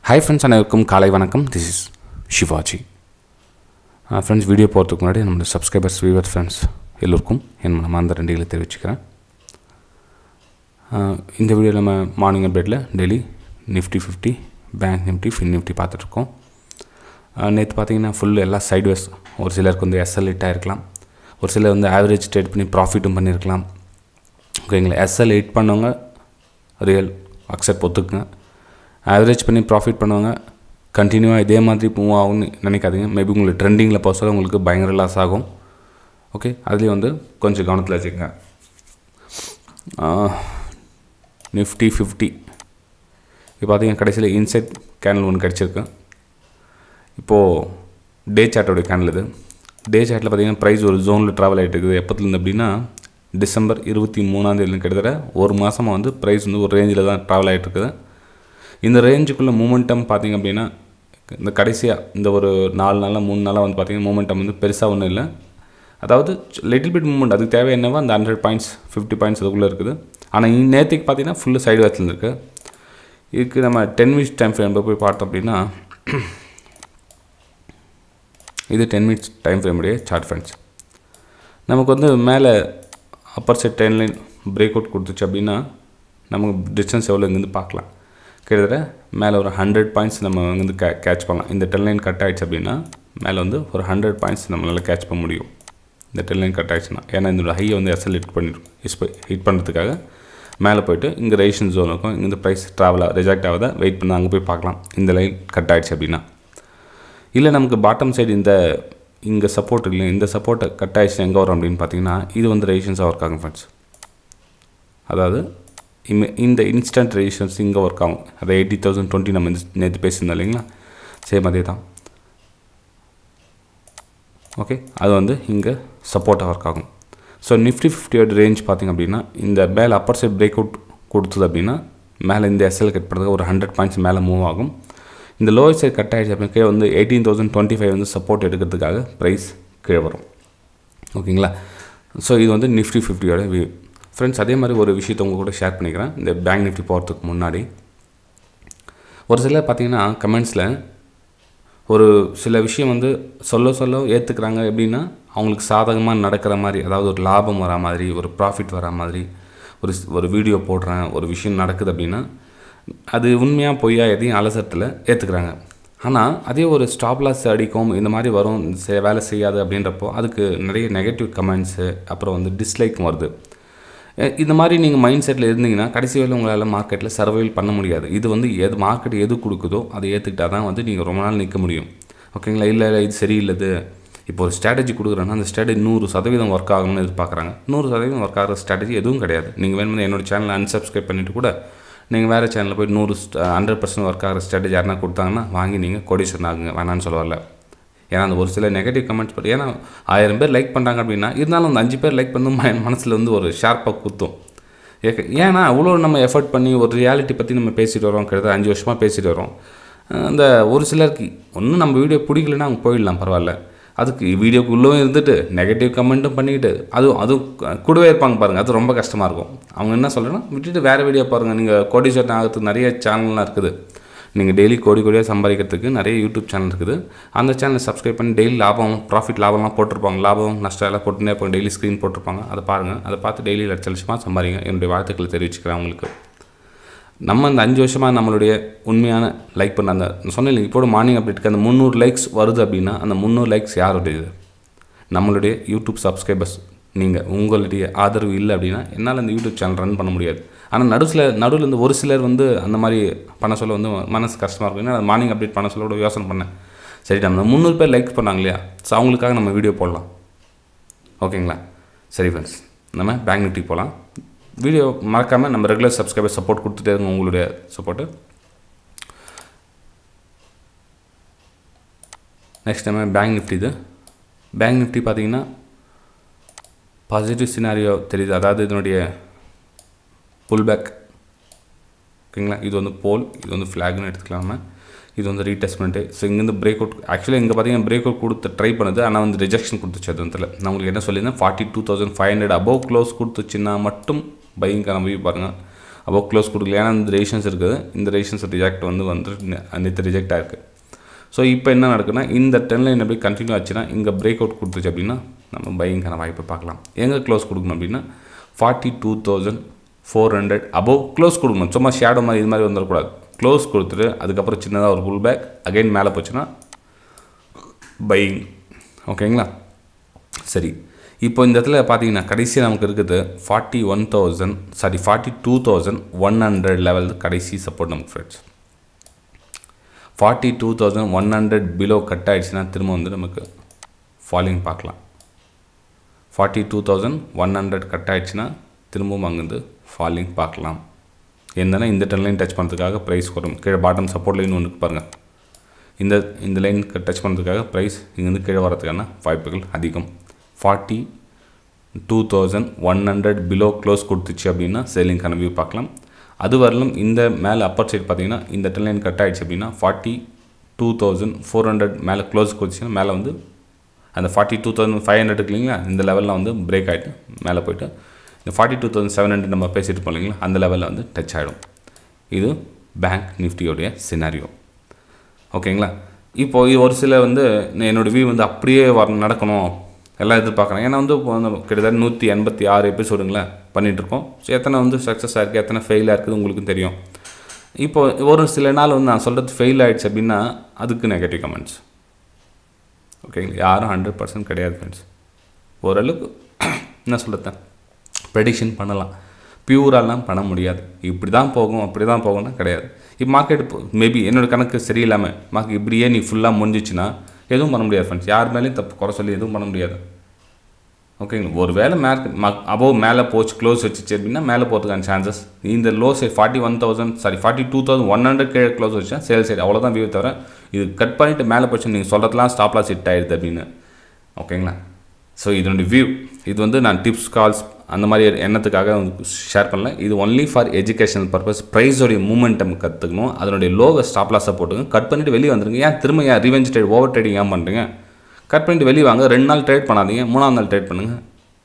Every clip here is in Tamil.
ஹாய் ஃப்ரெண்ட்ஸ் அனைவருக்கும் காலை வணக்கம் this is Shivaji friends video போகிறதுக்கு முன்னாடி நம்மளோட சப்ஸ்கிரைபர்ஸ் வியூவர் ஃப்ரெண்ட்ஸ் எல்லோருக்கும் என் மனமார்ந்த நன்றிகளை தெரிவிச்சுக்கிறேன் ஆஹ் இந்த வீடியோவில் நம்ம மார்னிங் அப்டேட்டில் daily Nifty fifty bank Nifty fin Nifty பார்த்துட்ருக்கோம் நேற்று பார்த்தீங்கன்னா ஃபுல் எல்லாம் சைட்வேஸ் ஒரு சிலருக்கு வந்து எஸ்எல் ஹிட் ஆகிருக்கலாம் ஒரு சிலர் வந்து ஆவரேஜ் ட்ரேட் பண்ணி ப்ராஃபிட்டும் பண்ணியிருக்கலாம் ஓகேங்களா எஸ்எல் ஹிட் பண்ணவங்க ரியல் அக்செப்ட் ஒத்துக்குங்க ஆவரேஜ் பண்ணி ப்ராஃபிட் பண்ணுவாங்க கண்டினியூவாக இதே மாதிரி மூவ் ஆகும்னு நினைக்காதீங்க மேபி உங்களுக்கு ட்ரெண்டிங்கில் போக சொல்ல உங்களுக்கு பயங்கர லாஸ் ஆகும் ஓகே அதுலேயும் வந்து கொஞ்சம் கவனத்தில் வச்சுக்கோங்க நிஃப்டி ஃபிஃப்டி இப்போ பார்த்தீங்கன்னா கடைசியில் இன்சைட் கேனல் ஒன்று கிடச்சிருக்கு இப்போது டே சார்ட்டோடைய கேனல் இது டே சார்ட்டில் பார்த்தீங்கன்னா ப்ரைஸ் ஒரு ஜோனில் ட்ராவல் ஆகிட்டு இருக்குது எப்போத்துலேருந்து அப்படின்னா டிசம்பர் இருபத்தி மூணாந்தேதி கிட்டத்தட்ட ஒரு மாதமாக வந்து ப்ரைஸ் வந்து ஒரு ரேஞ்சில் தான் ட்ராவல் ஆகிட்டு இருக்குது இந்த ரேஞ்சுக்குள்ளே மூமெண்டம் பார்த்திங்க அப்படின்னா இந்த கடைசியாக இந்த ஒரு நாலு நாளாக மூணு நாளாக வந்து பார்த்திங்கன்னா மூமெண்டம் வந்து பெருசாக ஒன்றும் இல்லை அதாவது லிட்டில் பிட் மூமெண்ட் அதுக்கு தேவை என்னவோ அந்த ஹண்ட்ரட் பாயிண்ட்ஸ் ஃபிஃப்டி பாயிண்ட்ஸ் அதுக்குள்ளே இருக்குது ஆனால் நேற்றுக்கு பார்த்தீங்கன்னா ஃபுல்லு சைடு வேத்தில் இருக்குது இதுக்கு நம்ம டென் மினிட்ஸ் டைம் ஃப்ரேம் போய் பார்த்தோம் அப்படின்னா இது டென் மினிட்ஸ் டைம் ஃப்ரேமுடைய சார்ட் ஃப்ரெண்ட்ஸ் நமக்கு வந்து மேலே upper side ten line break out கொடுத்துச்சு அப்படின்னா நமக்கு டிஸ்டன்ஸ் எவ்வளோ இங்கேருந்து பார்க்கலாம் கிட்டத்தட்ட மேலே ஒரு ஹண்ட்ரட் பாயிண்ட்ஸ் நம்ம வந்து கே கேட்ச் பண்ணலாம் இந்த டென் லைன் கட் ஆகிடுச்சு அப்படின்னா மேலே வந்து ஒரு ஹண்ட்ரட் பாயிண்ட்ஸ் நம்மளால் கேட்ச் பண்ண முடியும் இந்த டென் லைன் கட் ஆகிடுச்சுன்னா ஏன்னா இந்த ஹையை வந்து எஸ்எல் ஹிட் பண்ணிடும் இஸ்பை ஹிட் பண்ணுறதுக்காக மேலே போயிட்டு இங்கே ரேஷன் ஜோன் இருக்கும் இங்கே ப்ரைஸ் ட்ராவலாக ரிஜெக்ட் ஆகுதா வெயிட் பண்ணி அங்கே போய் பார்க்கலாம் இந்த லைன் கட் ஆகிடுச்சு அப்படின்னா இல்லை நமக்கு பாட்டம் சைடு இந்த இங்கே சப்போர்ட் இல்லை இந்த சப்போர்ட்டை கட் ஆகிடுச்சு எங்கே வரும் அப்படின்னு பார்த்தீங்கன்னா இது வந்து ரெசிஷன்ஸாக ஒர்க் ஆகும் ஃப்ரெண்ட்ஸ் அதாவது இம்ம இந்த இன்ஸ்டன்ட் ரெசிஷன்ஸ் இங்கே ஒர்க் ஆகும் அதை எயிட்டி தௌசண்ட் டுவெண்ட்டி நம்ம நேற்று பேசியிருந்தோம் இல்லைங்களா சேம் அதே தான் ஓகே அது வந்து இங்கே சப்போர்ட்டாக ஒர்க் ஆகும் ஸோ நிஃப்டி ஃபிஃப்டியோட ரேஞ்ச் பார்த்திங்க அப்படின்னா இந்த மேலே அப்பர் சைட் பிரேக் அவுட் கொடுத்தது அப்படின்னா மேலே இந்த எஸ்எல் கட் பண்ணுறதுக்கு ஒரு ஹண்ட்ரட் பாயிண்ட்ஸ் மேலே மூவ் ஆகும் இந்த லோயர் சைட் கட் ஆகிடுச்சு அப்படின்னா கீழே வந்து எயிட்டீன் தௌசண்ட் டுவெண்ட்டி ஃபைவ் வந்து சப்போர்ட் எடுக்கிறதுக்காக ப்ரைஸ் கீழே வரும் ஓகேங்களா ஸோ இது வந்து நிஃப்டி ஃபிஃப்டியோட வியூ ஃப்ரெண்ட்ஸ் அதே மாதிரி ஒரு விஷயத்தை உங்கள் கூட ஷேர் பண்ணிக்கிறேன் இந்த பேங்க் நிஃப்டி போகிறதுக்கு முன்னாடி ஒரு சிலர் பார்த்தீங்கன்னா கமெண்ட்ஸில் ஒரு சில விஷயம் வந்து சொல்ல சொல்ல ஏற்றுக்கிறாங்க எப்படின்னா அவங்களுக்கு சாதகமாக நடக்கிற மாதிரி அதாவது ஒரு லாபம் வரா மாதிரி ஒரு ப்ராஃபிட் வரா மாதிரி ஒரு ஒரு வீடியோ போடுறேன் ஒரு விஷயம் நடக்குது அப்படின்னா அது உண்மையாக பொய்யா எதையும் அலசத்தில் ஏற்றுக்கிறாங்க ஆனால் அதே ஒரு ஸ்டாப் லாஸ் அடிக்கும் இந்த மாதிரி வரும் வேலை செய்யாது அப்படின்றப்போ அதுக்கு நிறைய நெகட்டிவ் கமெண்ட்ஸு அப்புறம் வந்து டிஸ்லைக்கும் வருது இந்த மாதிரி நீங்கள் மைண்ட் செட்டில் இருந்தீங்கன்னா கடைசி வேலை உங்களால் மார்க்கெட்டில் சர்வைவல் பண்ண முடியாது இது வந்து எது மார்க்கெட் எது கொடுக்குதோ அதை ஏற்றுக்கிட்டால் தான் வந்து நீங்கள் ரொம்ப நாள் நிற்க முடியும் ஓகேங்களா இல்லை இல்லை இது சரியில்லைது இப்போ ஒரு ஸ்ட்ராட்டஜி கொடுக்குறேன்னா அந்த ஸ்ட்ராட்டஜி நூறு சதவீதம் ஒர்க் ஆகணும்னு எதிர்பார்க்குறாங்க நூறு சதவீதம் ஒர்க் ஆகிற ஸ்ட்ராட்டஜி எதுவும் கிடையாது நீங்கள் வேணும்னு என்னோடய சேனலை அன்சப்ஸ்கிரைப் பண்ணிவிட்டு கூட நீங்கள் வேறு சேனலில் போய் நூறு ஹண்ட்ரட் பர்சன்ட் ஒர்க் ஆகிற ஸ்ட்ராட்டஜி யாருனா கொடுத்தாங்கன்னா வாங்கி நீங்கள் கொடிஷன் ஆகுங்க வேணான்னு சொல்ல வரல ஏன்னா அந்த ஒரு சில நெகட்டிவ் கமெண்ட்ஸ் பற்றி ஏன்னா ஆயிரம் பேர் லைக் பண்ணுறாங்க அப்படின்னா இருந்தாலும் அந்த அஞ்சு பேர் லைக் பண்ணும் என் மனசில் வந்து ஒரு ஷார்ப்பாக குத்தும் ஏன்னா அவ்வளோ நம்ம எஃபர்ட் பண்ணி ஒரு ரியாலிட்டி பற்றி நம்ம பேசிட்டு வரோம் கிட்டத்தட்ட அஞ்சு வருஷமாக பேசிட்டு வரோம் அந்த ஒரு சிலருக்கு ஒன்றும் நம்ம வீடியோ பிடிக்கலன்னா அவங்க போயிடலாம் பரவாயில்ல அதுக்கு வீடியோக்குள்ளவும் இருந்துட்டு நெகட்டிவ் கமெண்ட்டும் பண்ணிக்கிட்டு அதுவும் அதுவும் கூடவே இருப்பாங்க பாருங்கள் அது ரொம்ப கஷ்டமாக இருக்கும் அவங்க என்ன சொல்கிறேன்னா விட்டுட்டு வேறு வீடியோ பாருங்கள் நீங்கள் கோடீஸ்வரன் ஆகிறதுக்கு நிறைய சேனல்லாம் இருக்குது நீங்கள் டெய்லி கோடி கோடியாக சம்பாதிக்கிறதுக்கு நிறைய யூடியூப் சேனல் இருக்குது அந்த சேனலை சப்ஸ்கிரைப் பண்ணி டெய்லி லாபம் ப்ராஃபிட் லாபம்லாம் போட்டிருப்பாங்க லாபம் நஷ்டம் எல்லாம் போட்டுனே இருப்பாங்க டெய்லி ஸ்க்ரீன் போட்டிருப்பாங்க அதை பாருங்கள் அதை பார்த்து டெய்லி லட்ச லட்சமாக சம்பாதிங்க என்னுடைய வாழ்த்துக்களை தெரிவிச்சுக்கிறேன் உங்களுக்கு நம்ம அந்த அஞ்சு வருஷமாக நம்மளுடைய உண்மையான லைக் பண்ண அந்த சொன்னேன் இப்போ மார்னிங் அப்டேட்டுக்கு அந்த முந்நூறு லைக்ஸ் வருது அப்படின்னா அந்த முந்நூறு லைக்ஸ் யாருடையது நம்மளுடைய யூடியூப் சப்ஸ்கிரைபர்ஸ் நீங்கள் உங்களுடைய ஆதரவு இல்லை அப்படின்னா என்னால் அந்த யூடியூப் சேனல் ரன் பண்ண முடியாது ஆனால் நடுவில் நடுவில் இருந்து ஒரு சிலர் வந்து அந்த மாதிரி பண்ண சொல்ல வந்து மனசு கஷ்டமாக இருக்கும் ஏன்னா மார்னிங் அப்டேட் பண்ண சொல்ல கூட யோசனை பண்ணேன் சரி நம்ம முந்நூறு பேர் லைக் பண்ணாங்க இல்லையா ஸோ அவங்களுக்காக நம்ம வீடியோ போடலாம் ஓகேங்களா சரி ஃப்ரெண்ட்ஸ் நம்ம பேங்க் நிஃப்டி போகலாம் வீடியோ மறக்காமல் நம்ம ரெகுலர் சப்ஸ்கிரைபர் சப்போர்ட் கொடுத்துட்டே இருங்க உங்களுடைய சப்போர்ட்டு நெக்ஸ்ட் நம்ம பேங்க் நிஃப்டி இது பேங்க் நிஃப்டி பார்த்தீங்கன்னா பாசிட்டிவ் சினாரியோ தெரியுது அதாவது இதனுடைய புல் பேக் ஓகேங்களா இது வந்து போல் இது வந்து ஃப்ளாக்னு எடுத்துக்கலாமல் இது வந்து ரீடெஸ்ட்மெண்ட்டு ஸோ இங்கேருந்து பிரேக் அவுட் ஆக்சுவலி இங்கே பார்த்தீங்கன்னா பிரேக் அவுட் கொடுத்து ட்ரை பண்ணுது ஆனால் வந்து ரிஜெக்ஷன் கொடுத்துச்சு அது வந்து நான் உங்களுக்கு என்ன சொல்லியிருந்தேன் forty two thousand five hundred above close கொடுத்துச்சுன்னா மட்டும் பையிங்கான வியூ பாருங்கள் அபோவ் க்ளோஸ் கொடுக்கல ஏன்னா இந்த ரேஷன்ஸ் இருக்குது இந்த ரேஷன்ஸ் ரிஜெக்ட் வந்து வந்து நேற்று ரிஜெக்ட் ஆயிருக்கு ஸோ இப்போ என்ன நடக்குன்னா இந்த டென் லைன் எப்படி கண்டினியூ ஆச்சுன்னா இங்கே பிரேக் அவுட் கொடுத்துச்சு அப்படின்னா நம்ம பையிங்கான வாய்ப்பை பார்க்கலாம் எங்கே க்ளோஸ் கொடுக்கணும் அப்படின்னா forty two thousand four hundred above close கொடுக்கணும் சும்மா ஷேடோ மாதிரி இது மாதிரி வந்துடக்கூடாது க்ளோஸ் கொடுத்துட்டு அதுக்கப்புறம் சின்னதாக ஒரு புல் பேக் அகைன் மேலே போச்சுன்னா பையிங் ஓகேங்களா சரி இப்போ இந்த இடத்துல பார்த்தீங்கன்னா கடைசியாக நமக்கு இருக்குது forty one thousand sorry forty two thousand one hundred level கடைசி சப்போர்ட் நமக்கு friends forty two thousand one hundred below cut ஆகிடுச்சுன்னா திரும்ப வந்து நமக்கு ஃபாலிங் பார்க்கலாம் forty two thousand one hundred cut ஆகிடுச்சுன்னா திரும்பவும் அங்கேருந்து ஃபாலிங் பார்க்கலாம் என்னன்னா இந்த டென் லைன் டச் பண்ணுறதுக்காக ப்ரைஸ் வரும் கீழே பாட்டம் சப்போர்ட் லைன் ஒன்று பாருங்கள் இந்த இந்த லைன் டச் பண்ணுறதுக்காக ப்ரைஸ் இங்கேருந்து கீழே வரதுக்கான வாய்ப்புகள் அதிகம் forty two thousand one hundred below close கொடுத்துச்சு அப்படின்னா சேலிங்கான வியூ பார்க்கலாம் அது வரலும் இந்த மேலே அப்பர் சைடு பார்த்தீங்கன்னா இந்த டென் லைன் கட் ஆகிடுச்சு அப்படின்னா forty two thousand four hundred மேலே க்ளோஸ் கொடுத்துச்சுன்னா மேலே வந்து அந்த forty two thousand five hundred இல்லைங்களா இந்த லெவலில் வந்து பிரேக் ஆகிட்டு மேலே போயிட்டு இந்த forty two thousand seven hundred நம்ம பேசிட்டு போனோம் இல்லைங்களா அந்த லெவலில் வந்து டச் ஆகிடும் இது பேங்க் நிஃப்டியோடைய சினாரியோ ஓகேங்களா இப்போ இது ஒரு சில வந்து என்னோடய வியூ வந்து அப்படியே வர நடக்கணும் எல்லாம் எதிர்பார்க்குறேன் ஏன்னா வந்து இப்போ வந்து கிட்டத்தட்ட நூற்றி எண்பத்தி ஆறு எபிசோடுங்களே பண்ணிகிட்ருக்கோம் ஸோ எத்தனை வந்து சக்ஸஸ் ஆயிருக்கு எத்தனை ஃபெயில் ஆயிருக்குது உங்களுக்கும் தெரியும் இப்போ ஒரு சில நாள் வந்து நான் சொல்கிறது ஃபெயில் ஆயிடுச்சு அப்படின்னா அதுக்கு நெகட்டிவ் கமெண்ட்ஸ் ஓகேங்களா யாரும் ஹண்ட்ரட் பர்சன்ட் கிடையாது ஃப்ரெண்ட்ஸ் ஓரளவுக்கு என்ன சொல்கிறது ப்ரெடிக்ஷன் பண்ணலாம் பியூராலாம் பண்ண முடியாது இப்படி தான் போகும் அப்படி தான் போகும்னா கிடையாது இப்போ மார்க்கெட் மேபி என்னோட கணக்கு சரியில்லாமல் மார்க்கெட் இப்படியே நீ ஃபுல்லாக முடிஞ்சிச்சுன்னா எதுவும் பண்ண முடியாது ஃப்ரெண்ட்ஸ் யார் மேலேயும் தப்பு குறை சொல்லி எதுவும் பண்ண முடியாது ஓகேங்களா ஒரு வேளை மார்க்கெட் மா அபோவ் மேலே போச்சு க்ளோஸ் வச்சுச்சு அப்படின்னா மேலே போகிறதுக்கான சான்சஸ் இந்த low side forty one thousand sorry forty two thousand one hundred கீழே க்ளோஸ் வச்சா சேல் சைடு அவ்வளோதான் வியூ தவிர இது கட் பண்ணிவிட்டு மேலே போச்சு நீங்கள் சொல்கிறதுலாம் ஸ்டாப்லாம் செட் ஆயிடுது அப்படின்னு ஓகேங்களா ஸோ இதனுடைய வியூ இது வந்து நான் டிப்ஸ் கால்ஸ் அந்த மாதிரி எண்ணத்துக்காக ஷேர் பண்ணல இது ஒன்லி ஃபார் எஜுகேஷனல் பர்பஸ் ப்ரைஸோடைய மூமெண்டம் கற்றுக்கணும் அதனுடைய லோவை ஸ்டாப் லாஸை போட்டுங்க கட் பண்ணிவிட்டு வெளியே வந்துருங்க ஏன் திரும்ப ஏன் ரிவெஞ்ச் ட்ரேட் ஓவர் ட்ரேடிங் ஏன் பண்ணுறீங்க கட் பண்ணிட்டு வெளியே வாங்க ரெண்டு நாள் ட்ரேட் பண்ணாதீங்க மூணாவது நாள் ட்ரேட் பண்ணுங்கள்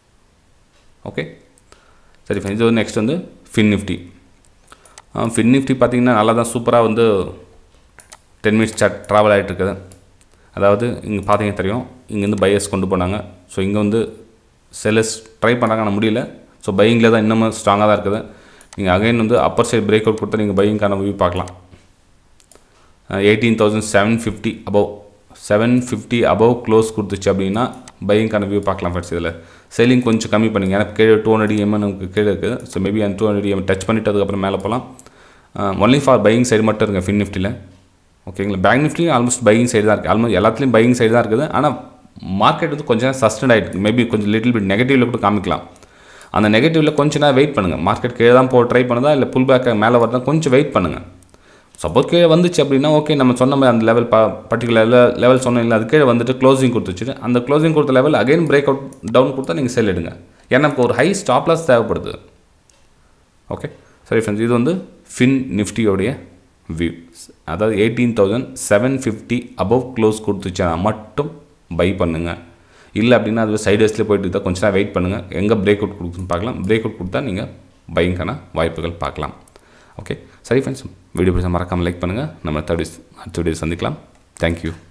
ஓகே சரி ஃபைன் இது வந்து நெக்ஸ்ட் வந்து ஃபின் நிஃப்டி ஃபின் நிஃப்டி பார்த்தீங்கன்னா நல்லா தான் சூப்பராக வந்து டென் மினிட்ஸ் சாட் ட்ராவல் ஆகிட்டு இருக்குது அதாவது இங்கே பார்த்தீங்க தெரியும் இங்கேருந்து பையர்ஸ் கொண்டு போனாங்க ஸோ இங்கே வந்து செல்லர்ஸ் ட்ரை பண்ணுறாங்க ஆனால் முடியல ஸோ பையிங்கில் தான் இன்னமும் ஸ்ட்ராங்காக தான் இருக்குது நீங்கள் அகைன் வந்து அப்பர் சைடு பிரேக் அவுட் கொடுத்தா நீங்கள் பையிங்கான வியூ பார்க்கலாம் eighteen thousand seven fifty above seven fifty above close கொடுத்துச்சு அப்படின்னா பையிங்கான வியூ பார்க்கலாம் ஃபர்ஸ்ட் இதில் செல்லிங் கொஞ்சம் கம்மி பண்ணிங்க ஏன்னா கீழே டூ ஹண்ட்ரட் இஎம் நமக்கு கீழே இருக்குது ஸோ மேபி அந்த டூ ஹண்ட்ரட் இஎம் டச் பண்ணிவிட்டு அதுக்கப்புறம் மேலே போகலாம் ஒன்லி ஃபார் பையிங் சைடு மட்டும் இருங்க ஃபின் நிஃப்டியில் ஓகேங்களா பேங்க் நிஃப்டியும் ஆல்மோஸ்ட் பையிங் சைடு தான் இருக்குது ஆல்மோஸ்ட் எல்லாத்துலேயும் பையிங் சைடு தான் இருக்குது ஆனால் மார்க்கெட் வந்து கொஞ்சம் சஸ்டன்ட் ஆகிட்டு மேபி கொஞ்சம் லிட்டில் பிட் நெகட்டிவில் கூட காமிக்கலாம் அந்த நெகட்டிவில் கொஞ்ச நேரம் வெயிட் பண்ணுங்கள் மார்க்கெட் கீழே தான் போ ட்ரை பண்ணுதா இல்லை புல் பேக் மேலே வரதா கொஞ்சம் வெயிட் பண்ணுங்கள் சப்போஸ் கீழே வந்துச்சு அப்படின்னா ஓகே நம்ம சொன்ன மாதிரி அந்த லெவல் ப பர்டிகுலர் லெவல் சொன்னோம் இல்லை அது கீழே வந்துட்டு க்ளோசிங் கொடுத்துச்சு அந்த க்ளோசிங் கொடுத்த level again break out down கொடுத்தா நீங்கள் செல் எடுங்க ஏன்னா இப்போ ஒரு ஹை ஸ்டாப் லாஸ் தேவைப்படுது ஓகே சரி ஃப்ரெண்ட்ஸ் இது வந்து ஃபின் நிஃப்டியோடைய வியூ அதாவது eighteen thousand seven fifty above close கொடுத்துச்சுன்னா மட்டும் பை பண்ணுங்கள் இல்லை அப்படின்னா அது சைடஸ்லேயே போயிட்டு தான் கொஞ்ச நேரம் வெயிட் பண்ணுங்கள் எங்கே பிரேக் அவுட் கொடுக்குன்னு பார்க்கலாம் பிரேக் அவுட் கொடுத்தா நீங்கள் பைங்கான வாய்ப்புகள் பார்க்கலாம் ஓகே சரி ஃப்ரெண்ட்ஸ் வீடியோ பிடிச்சா மறக்காமல் லைக் பண்ணுங்கள் நம்ம அடுத்த வீடியோ அடுத்த வீடியோ சந்திக்கலாம் தேங்க்யூ